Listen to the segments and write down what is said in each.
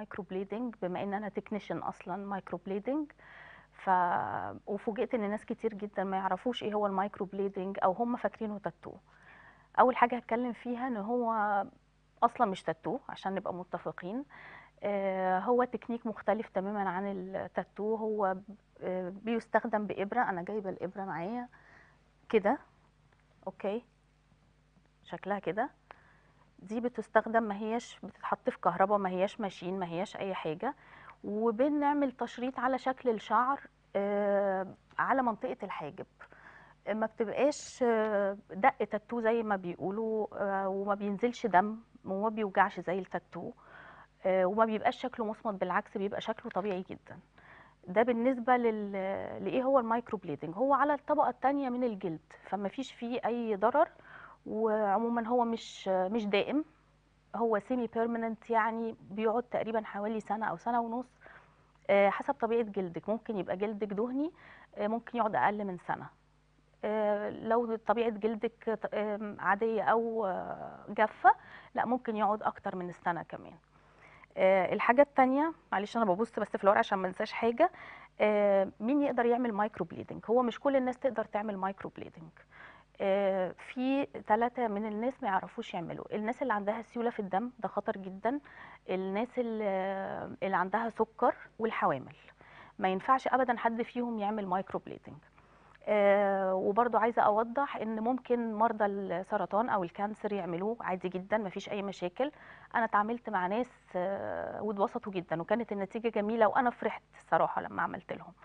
مايكرو بليدنج بما ان انا تكنيشن اصلا مايكرو بليدنج ف وفوجئت ان ناس كتير جدا ما يعرفوش ايه هو المايكرو بليدنج او هم فاكرينه تاتو اول حاجه هتكلم فيها ان هو اصلا مش تاتو عشان نبقى متفقين آه، هو تكنيك مختلف تماما عن التاتو هو آه، بيستخدم بإبرة أنا جايبة الإبرة معايا كده أوكي شكلها كده دي بتستخدم ما هياش بتتحط في كهرباء ما هياش ماشين ما هياش أي حاجة وبنعمل تشريط على شكل الشعر آه، على منطقة الحاجب ما بتبقاش آه، دق تاتو زي ما بيقولوا آه، وما بينزلش دم وما بيوجعش زي التاتو آه، وما بيبقاش شكله مصمت بالعكس بيبقى شكله طبيعي جدا ده بالنسبة لل... لإيه هو المايكرو بليدنج هو على الطبقة التانية من الجلد فما فيش فيه أي ضرر وعموما هو مش مش دائم هو سيمي بيرمننت يعني بيقعد تقريبا حوالي سنة أو سنة ونص آه، حسب طبيعة جلدك ممكن يبقى جلدك دهني آه، ممكن يقعد أقل من سنة آه، لو طبيعة جلدك ط- آم، عادية أو آه، جافة لا ممكن يقعد أكتر من السنة كمان آه، الحاجة التانية معلش أنا ببص بس في الورقة عشان ما انساش حاجة آه، مين يقدر يعمل مايكرو بليدنج هو مش كل الناس تقدر تعمل مايكرو بليدنج آه، في ثلاثة من الناس ما يعرفوش يعملوا الناس اللي عندها سيولة في الدم ده خطر جدا الناس اللي, اللي عندها سكر والحوامل ما ينفعش أبدا حد فيهم يعمل مايكرو بليدنج آه وبرضو عايزة أوضح إن ممكن مرضى السرطان أو الكانسر يعملوه عادي جدا مفيش أي مشاكل أنا اتعاملت مع ناس آه واتبسطوا جدا وكانت النتيجة جميلة وأنا فرحت الصراحة لما عملت لهم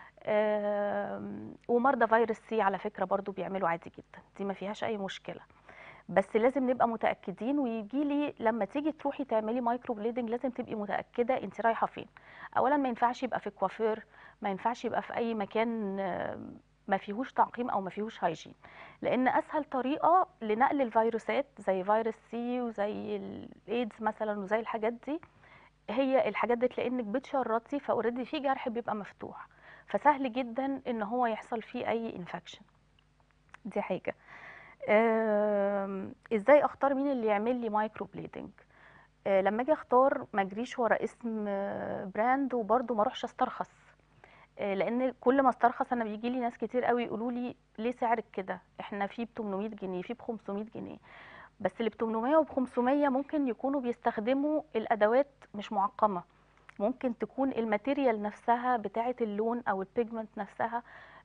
آم، ومرضى فيروس سي على فكرة برضو بيعملوا عادي جدا دي ما فيهاش أي مشكلة بس لازم نبقى متأكدين ويجي لي لما تيجي تروحي تعملي مايكرو بليدنج لازم تبقي متأكدة انت رايحة فين أولا ما ينفعش يبقى في كوافير ما ينفعش يبقى في أي مكان آم، ما فيهوش تعقيم أو ما فيهوش هايجين لأن أسهل طريقة لنقل الفيروسات زي فيروس سي وزي الإيدز مثلا وزي الحاجات دي هي الحاجات دي لانك بتشرطي فاوريدي في جرح بيبقى مفتوح فسهل جدا ان هو يحصل فيه اي انفكشن دي حاجه آم، ازاي اختار مين اللي يعمل لي مايكرو بليدنج آه، لما اجي اختار ما اجريش ورا اسم آه، براند وبرده ما اروحش استرخص آه، لان كل ما استرخص انا بيجي لي ناس كتير قوي يقولوا لي ليه سعرك كده احنا في ب 800 جنيه في ب 500 جنيه بس اللي ب 800 وب 500 ممكن يكونوا بيستخدموا الادوات مش معقمه ممكن تكون الماتيريال نفسها بتاعه اللون او البيجمنت نفسها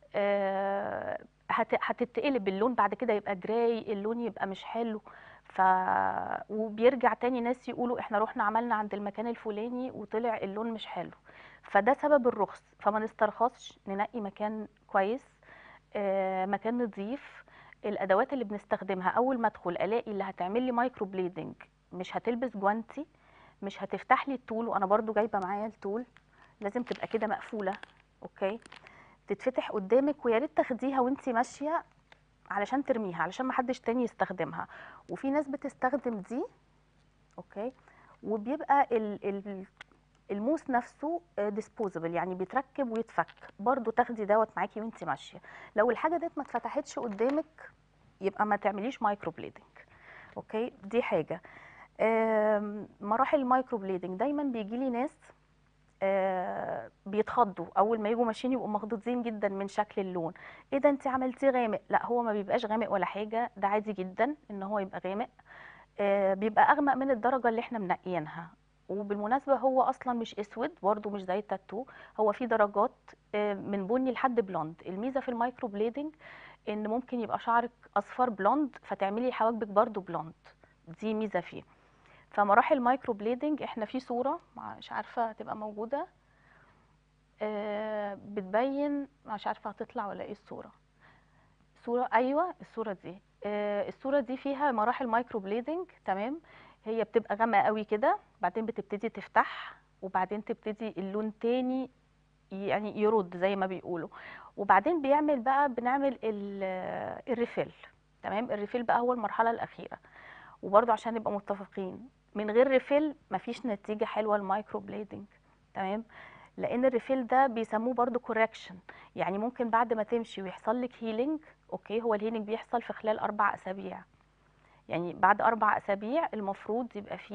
آه، هت- هتتقلب اللون بعد كده يبقى جراي اللون يبقى مش حلو ف وبيرجع تاني ناس يقولوا احنا رحنا عملنا عند المكان الفلاني وطلع اللون مش حلو فده سبب الرخص فما نسترخصش ننقي مكان كويس آه، مكان نظيف الادوات اللي بنستخدمها اول ما ادخل الاقي اللي هتعمل لي مايكرو بليدنج مش هتلبس جوانتي مش هتفتح لي التول وانا برضو جايبه معايا التول لازم تبقى كده مقفوله اوكي تتفتح قدامك ويا ريت تاخديها وانتي ماشيه علشان ترميها علشان ما حدش تاني يستخدمها وفي ناس بتستخدم دي اوكي وبيبقى ال ال الموس نفسه ديسبوزبل يعني بيتركب ويتفك برضو تاخدي دوت معاكي وانتي ماشيه لو الحاجه ديت ما اتفتحتش قدامك يبقى ما تعمليش مايكرو بليدنج اوكي دي حاجه آم، مراحل المايكرو بليدنج دايما بيجي لي ناس آه، بيتخضوا اول ما يجوا ماشيين يبقوا مخضوضين جدا من شكل اللون ايه ده انت عملتيه غامق لا هو ما بيبقاش غامق ولا حاجه ده عادي جدا ان هو يبقى غامق آه، بيبقى اغمق من الدرجه اللي احنا منقيينها وبالمناسبه هو اصلا مش اسود برضه مش زي التاتو هو في درجات آه، من بني لحد بلوند الميزه في المايكرو بليدنج ان ممكن يبقى شعرك اصفر بلوند فتعملي حواجبك برضه بلوند دي ميزه فيه فمراحل مايكرو بليدنج احنا في صوره مش عارفه هتبقى موجوده آه، بتبين مش عارفه هتطلع ولا ايه الصوره صوره ايوه الصوره دي آه، الصوره دي فيها مراحل مايكرو بليدنج تمام هي بتبقى غامقه قوي كده بعدين بتبتدي تفتح وبعدين تبتدي اللون تاني يعني يرد زي ما بيقولوا وبعدين بيعمل بقى بنعمل ال- الريفيل تمام الريفيل بقى هو المرحله الاخيره وبرضه عشان نبقى متفقين من غير ريفيل مفيش نتيجه حلوه المايكرو بليدنج تمام لان الريفيل ده بيسموه برضه كوركشن يعني ممكن بعد ما تمشي ويحصل لك هيلينج اوكي هو الهيلينج بيحصل في خلال اربع اسابيع يعني بعد اربع اسابيع المفروض يبقى فيه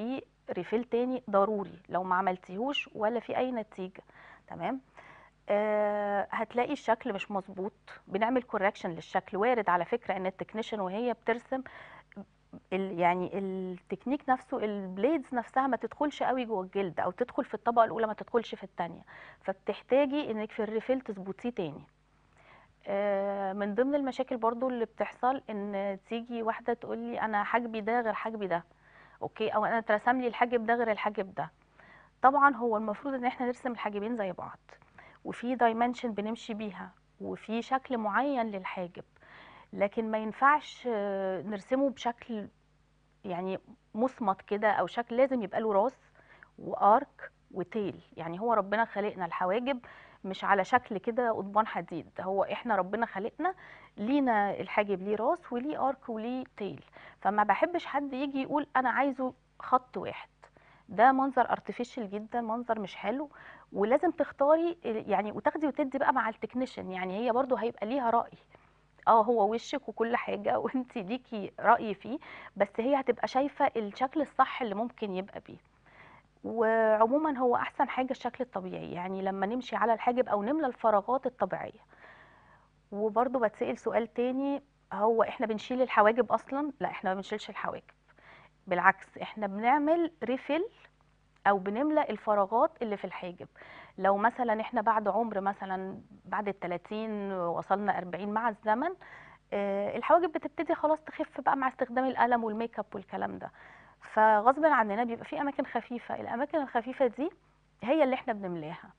ريفيل تاني ضروري لو ما عملتيهوش ولا في اي نتيجه تمام آه هتلاقي الشكل مش مظبوط بنعمل كوركشن للشكل وارد على فكره ان التكنيشن وهي بترسم ال يعني التكنيك نفسه البليدز نفسها ما تدخلش قوي جوه الجلد او تدخل في الطبقه الاولى ما تدخلش في الثانيه فبتحتاجي انك في الريفيل تظبطيه تاني آه، من ضمن المشاكل برضو اللي بتحصل ان تيجي واحده تقول لي انا حاجبي ده غير حاجبي ده اوكي او انا اترسم لي الحاجب ده غير الحاجب ده طبعا هو المفروض ان احنا نرسم الحاجبين زي بعض وفي دايمنشن بنمشي بيها وفي شكل معين للحاجب لكن ما ينفعش آه، نرسمه بشكل يعني مصمت كده او شكل لازم يبقى له راس وارك وتيل يعني هو ربنا خلقنا الحواجب مش على شكل كده قضبان حديد هو احنا ربنا خلقنا لينا الحاجب ليه راس وليه ارك وليه تيل فما بحبش حد يجي يقول انا عايزه خط واحد ده منظر ارتفيشال جدا منظر مش حلو ولازم تختاري يعني وتاخدي وتدي بقى مع التكنيشن يعني هي برضو هيبقى ليها راي اه هو وشك وكل حاجه وانت ليكي راي فيه بس هي هتبقى شايفه الشكل الصح اللي ممكن يبقى بيه وعموما هو احسن حاجه الشكل الطبيعي يعني لما نمشي على الحاجب او نملى الفراغات الطبيعيه وبرضه بتسال سؤال تاني هو احنا بنشيل الحواجب اصلا لا احنا ما بنشيلش الحواجب بالعكس احنا بنعمل ريفيل او بنملى الفراغات اللي في الحاجب لو مثلا احنا بعد عمر مثلا بعد ال 30 وصلنا 40 مع الزمن آه، الحواجب بتبتدي خلاص تخف بقى مع استخدام القلم والميك اب والكلام ده فغصب عننا بيبقى في اماكن خفيفه الاماكن الخفيفه دي هي اللي احنا بنملاها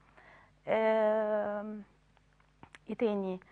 ايه تاني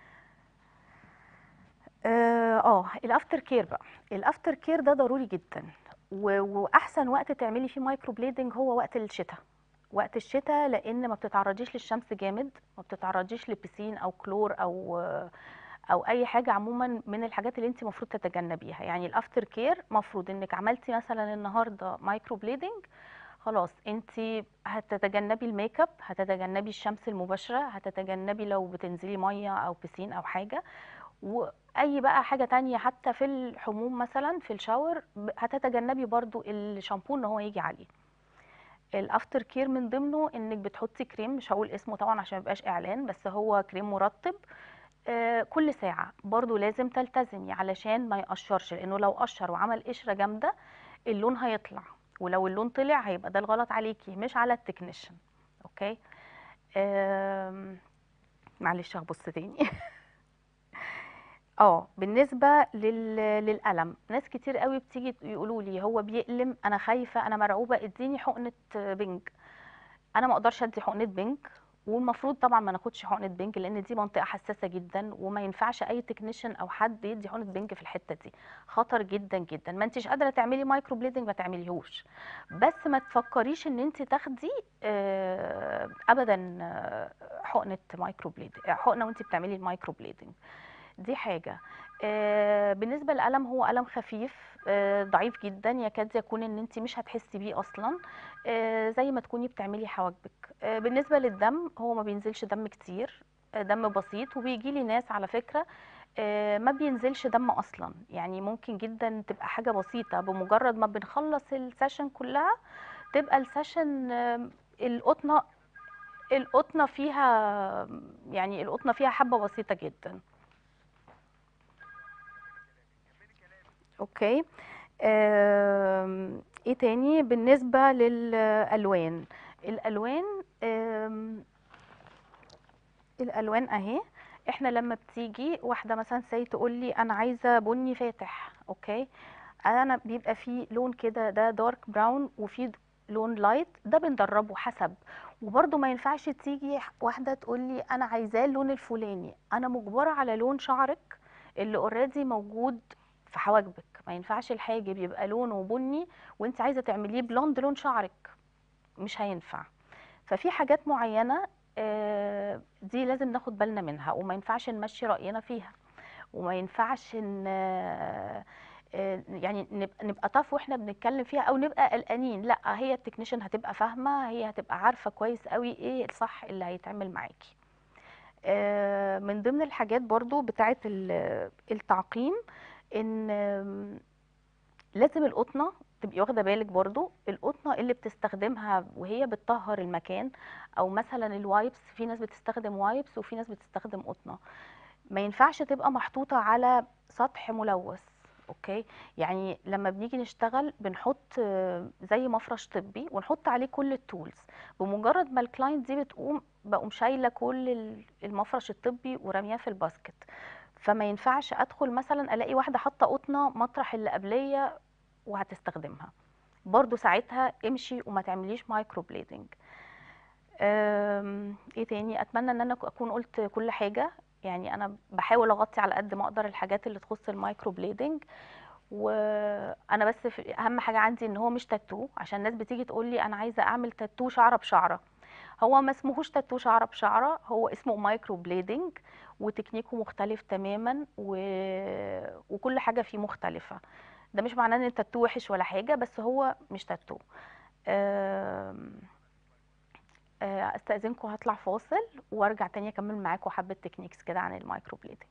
اه, آه، الافتر كير بقى الافتر كير ده ضروري جدا واحسن وقت تعملي فيه مايكرو بليدنج هو وقت الشتاء وقت الشتاء لان ما بتتعرضيش للشمس جامد ما بتتعرضيش لبسين او كلور او او اي حاجه عموما من الحاجات اللي انت المفروض تتجنبيها يعني الافتر كير مفروض انك عملتي مثلا النهارده مايكرو بليدنج خلاص انت هتتجنبي الميك اب هتتجنبي الشمس المباشره هتتجنبي لو بتنزلي ميه او بسين او حاجه واي بقى حاجه تانية حتى في الحموم مثلا في الشاور هتتجنبي برضو الشامبو ان هو يجي عليه الافتر كير من ضمنه انك بتحطي كريم مش هقول اسمه طبعا عشان ميبقاش اعلان بس هو كريم مرطب آه، كل ساعة برضو لازم تلتزمي علشان ما يقشرش لانه لو قشر وعمل قشرة جامدة اللون هيطلع ولو اللون طلع هيبقى ده الغلط عليكي مش على التكنيشن اوكي معلش هبص تاني اه بالنسبه لل... للالم ناس كتير قوي بتيجي يقولوا لي هو بيألم انا خايفه انا مرعوبه اديني حقنه بنج انا ما اقدرش ادي حقنه بنج والمفروض طبعا ما ناخدش حقنه بنج لان دي منطقه حساسه جدا وما ينفعش اي تكنيشن او حد يدي حقنه بنج في الحته دي خطر جدا جدا ما انتش قادره تعملي مايكرو بليدنج ما تعمليهوش بس ما تفكريش ان انت تاخدي آه، ابدا آه، حقنه مايكرو بليدنج حقنه وانت بتعملي المايكرو بليدنج دي حاجه آه، بالنسبه للالم هو الم خفيف آه، ضعيف جدا يكاد يكون ان انت مش هتحسي بيه اصلا آه، زي ما تكوني بتعملي حواجبك بالنسبه للدم هو ما بينزلش دم كتير دم بسيط وبيجي لي ناس على فكره ما بينزلش دم اصلا يعني ممكن جدا تبقى حاجه بسيطه بمجرد ما بنخلص السيشن كلها تبقى السيشن القطنه القطنه فيها يعني القطنه فيها حبه بسيطه جدا اوكي ايه تاني بالنسبه للالوان الالوان الالوان اهي احنا لما بتيجي واحده مثلا سي تقول لي انا عايزه بني فاتح اوكي انا بيبقى فيه لون كده ده دارك براون وفي لون لايت ده بندربه حسب وبرده ما ينفعش تيجي واحده تقول لي انا عايزاه اللون الفلاني انا مجبره على لون شعرك اللي اوريدي موجود في حواجبك ما ينفعش الحاجب يبقى لونه بني وانت عايزه تعمليه بلوند لون شعرك مش هينفع ففي حاجات معينه آه، دي لازم ناخد بالنا منها وما ينفعش نمشي راينا فيها وما ينفعش ان آه، آه، يعني نبقى نبقى طف واحنا بنتكلم فيها او نبقى قلقانين لا هي التكنيشن هتبقى فاهمه هي هتبقى عارفه كويس قوي ايه الصح اللي هيتعمل معاكي من ضمن الحاجات برضو بتاعه التعقيم ان لازم القطنه تبقي واخده بالك برضو القطنه اللي بتستخدمها وهي بتطهر المكان او مثلا الوايبس في ناس بتستخدم وايبس وفي ناس بتستخدم قطنه ما ينفعش تبقى محطوطه على سطح ملوث اوكي يعني لما بنيجي نشتغل بنحط آه، زي مفرش طبي ونحط عليه كل التولز بمجرد ما الكلاينت دي بتقوم بقوم شايله كل ال- المفرش الطبي ورمياه في الباسكت فما ينفعش ادخل مثلا الاقي واحده حاطه قطنه مطرح اللي قبليه وهتستخدمها برضو ساعتها امشي وما تعمليش مايكرو بليدنج أم، ايه تاني اتمنى ان انا اكون قلت كل حاجه يعني انا بحاول اغطي على قد ما اقدر الحاجات اللي تخص المايكرو بليدنج وانا بس في اهم حاجه عندي ان هو مش تاتو عشان الناس بتيجي تقول لي انا عايزه اعمل تاتو شعره بشعره هو ما اسمهوش تاتو شعره بشعره هو اسمه مايكرو بليدنج وتكنيكه مختلف تماما و... وكل حاجه فيه مختلفه ده مش معناه ان التاتو وحش ولا حاجه بس هو مش تاتو أم... آه، استاذنكم هطلع فاصل وارجع تاني اكمل معاكم حبه تكنيكس كده عن المايكرو بليدنج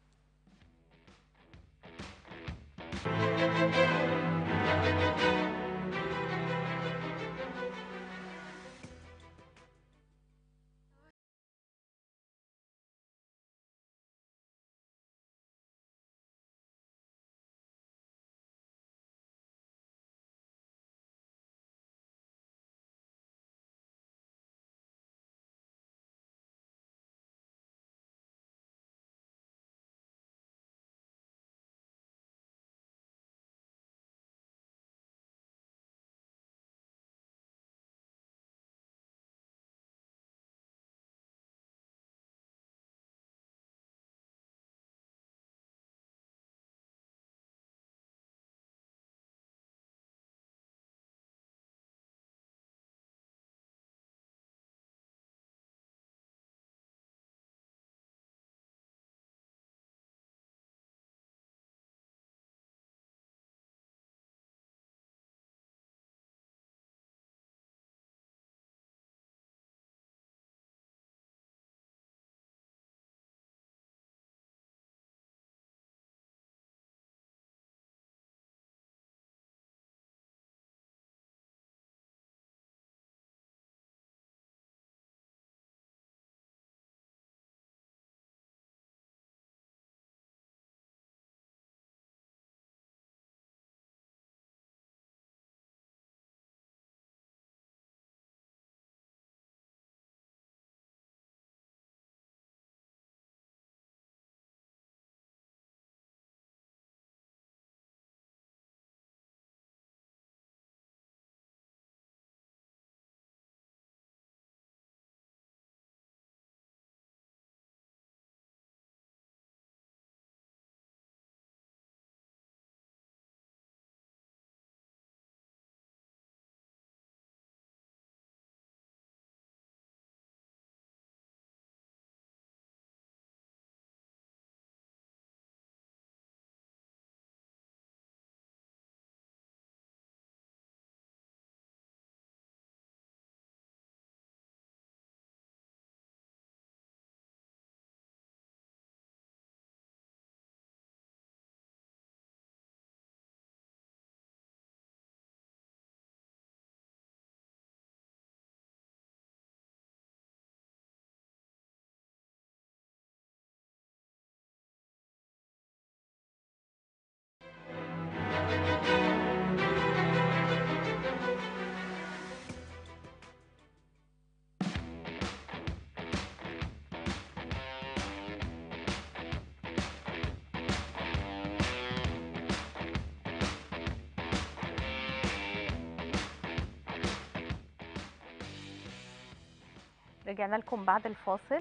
رجعنا لكم بعد الفاصل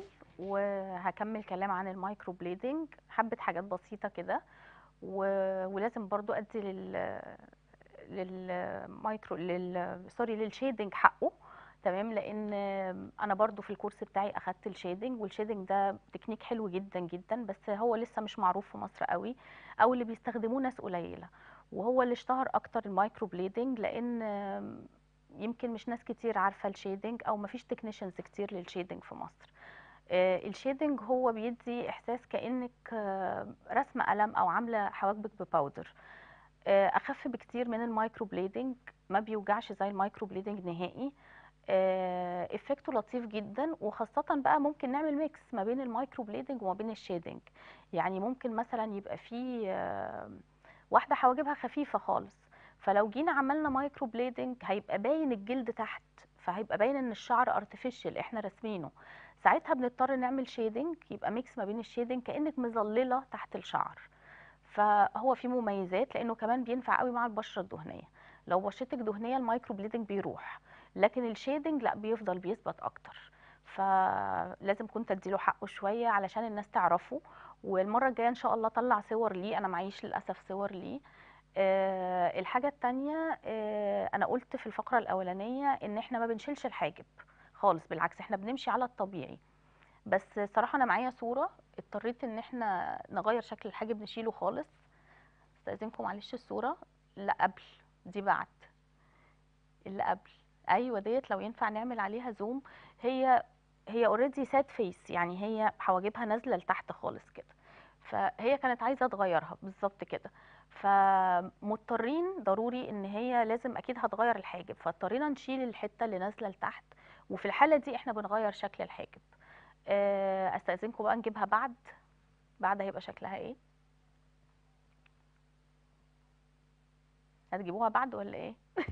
وهكمل كلام عن المايكرو بليدنج حبة حاجات بسيطة كده و... ولازم برضو ادي لل للمايكرو لل سوري للشيدنج حقه تمام لان انا برضو في الكورس بتاعي اخدت الشيدنج والشيدنج ده تكنيك حلو جدا جدا بس هو لسه مش معروف في مصر قوي او اللي بيستخدموه ناس قليله وهو اللي اشتهر اكتر المايكرو بليدنج لان يمكن مش ناس كتير عارفه الشيدنج او مفيش تكنيشنز كتير للشيدنج في مصر آه، الشيدنج هو بيدي احساس كانك آه، رسمه قلم او عامله حواجبك بباودر آه، اخف بكتير من المايكرو بليدنج ما بيوجعش زي المايكرو بليدنج نهائي افكته لطيف جدا وخاصة بقى ممكن نعمل ميكس ما بين المايكرو بليدنج وما بين الشيدنج يعني ممكن مثلا يبقى في آه، واحدة حواجبها خفيفة خالص فلو جينا عملنا مايكرو بليدنج هيبقى باين الجلد تحت فهيبقى باين ان الشعر ارتفيشال احنا راسمينه ساعتها بنضطر نعمل شيدنج يبقى ميكس ما بين الشيدنج كانك مظلله تحت الشعر فهو فيه مميزات لانه كمان بينفع قوي مع البشره الدهنيه لو بشرتك دهنيه المايكرو بليدنج بيروح لكن الشيدنج لا بيفضل بيثبت اكتر فلازم كنت اديله حقه شويه علشان الناس تعرفه والمره الجايه ان شاء الله اطلع صور ليه انا معيش للاسف صور ليه أه الحاجه التانية أه انا قلت في الفقره الاولانيه ان احنا ما بنشيلش الحاجب خالص بالعكس احنا بنمشي على الطبيعي بس صراحه انا معايا صوره اضطريت ان احنا نغير شكل الحاجب نشيله خالص استاذنكم معلش الصوره لا قبل دي بعد اللي قبل ايوه ديت لو ينفع نعمل عليها زوم هي هي اوريدي ساد فيس يعني هي حواجبها نازله لتحت خالص كده فهي كانت عايزه تغيرها بالظبط كده فمضطرين ضروري ان هي لازم اكيد هتغير الحاجب فاضطرينا نشيل الحته اللي نازله لتحت وفي الحاله دي احنا بنغير شكل الحاجب آه، استاذنكم بقى نجيبها بعد بعد هيبقى شكلها ايه هتجيبوها بعد ولا ايه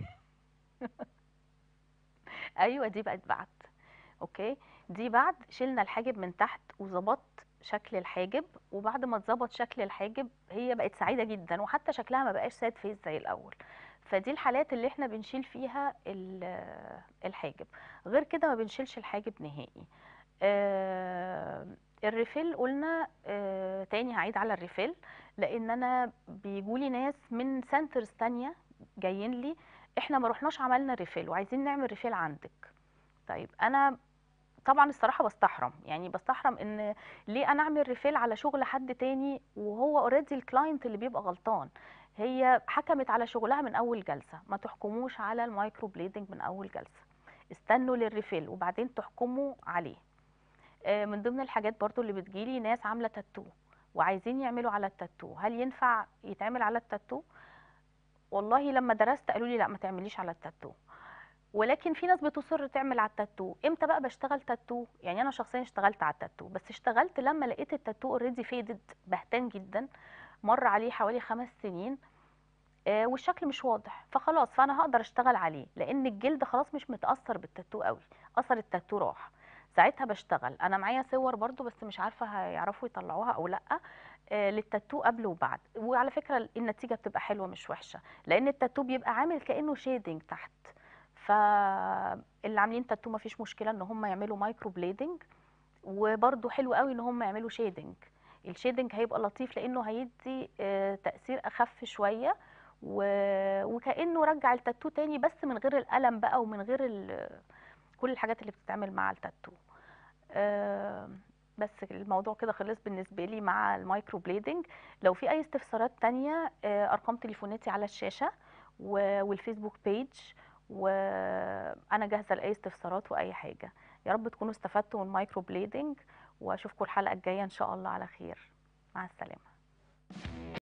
ايوه دي بقت بعد اوكي دي بعد شلنا الحاجب من تحت وظبطت شكل الحاجب وبعد ما اتظبط شكل الحاجب هي بقت سعيده جدا وحتى شكلها ما بقاش ساد فيس زي الاول فدي الحالات اللي احنا بنشيل فيها ال- الحاجب غير كده ما بنشيلش الحاجب نهائي آه، الريفيل قلنا آه، تاني هعيد على الريفيل لان انا بيجولي ناس من سنترز تانية جايين لي احنا ما رحناش عملنا ريفيل وعايزين نعمل ريفيل عندك طيب انا طبعا الصراحه بستحرم يعني بستحرم ان ليه انا اعمل ريفيل على شغل حد تاني وهو اوريدي الكلاينت اللي بيبقى غلطان هي حكمت على شغلها من اول جلسه ما تحكموش على المايكرو بليدنج من اول جلسه استنوا للريفيل وبعدين تحكموا عليه آه، من ضمن الحاجات برضو اللي بتجيلي ناس عامله تاتو وعايزين يعملوا على التاتو هل ينفع يتعمل على التاتو والله لما درست قالوا لي لا ما تعمليش على التاتو ولكن في ناس بتصر تعمل على التاتو امتى بقى بشتغل تاتو يعني انا شخصيا اشتغلت على التاتو بس اشتغلت لما لقيت التاتو اوريدي فيدد بهتان جدا مر عليه حوالي خمس سنين آه، والشكل مش واضح فخلاص فانا هقدر اشتغل عليه لان الجلد خلاص مش متاثر بالتاتو قوي اثر التاتو راح ساعتها بشتغل انا معايا صور برضو بس مش عارفه هيعرفوا يطلعوها او لا آه، للتاتو قبل وبعد وعلى فكره النتيجه بتبقى حلوه مش وحشه لان التاتو بيبقى عامل كانه شيدنج تحت فاللي عاملين تاتو ما فيش مشكله ان هم يعملوا مايكرو بليدنج وبرده حلو قوي ان هم يعملوا شيدنج الشيدنج هيبقى لطيف لانه هيدي آه، تاثير اخف شويه و- وكانه رجع التاتو تاني بس من غير الالم بقى ومن غير ال- كل الحاجات اللي بتتعمل مع التاتو آه، بس الموضوع كده خلص بالنسبه لي مع المايكرو بليدنج لو في اي استفسارات تانية آه، ارقام تليفوناتي على الشاشه و- والفيسبوك بيج وانا جاهزه لاي استفسارات واي حاجه يا رب تكونوا استفدتوا من المايكرو بليدنج واشوفكم الحلقه الجايه ان شاء الله على خير مع السلامه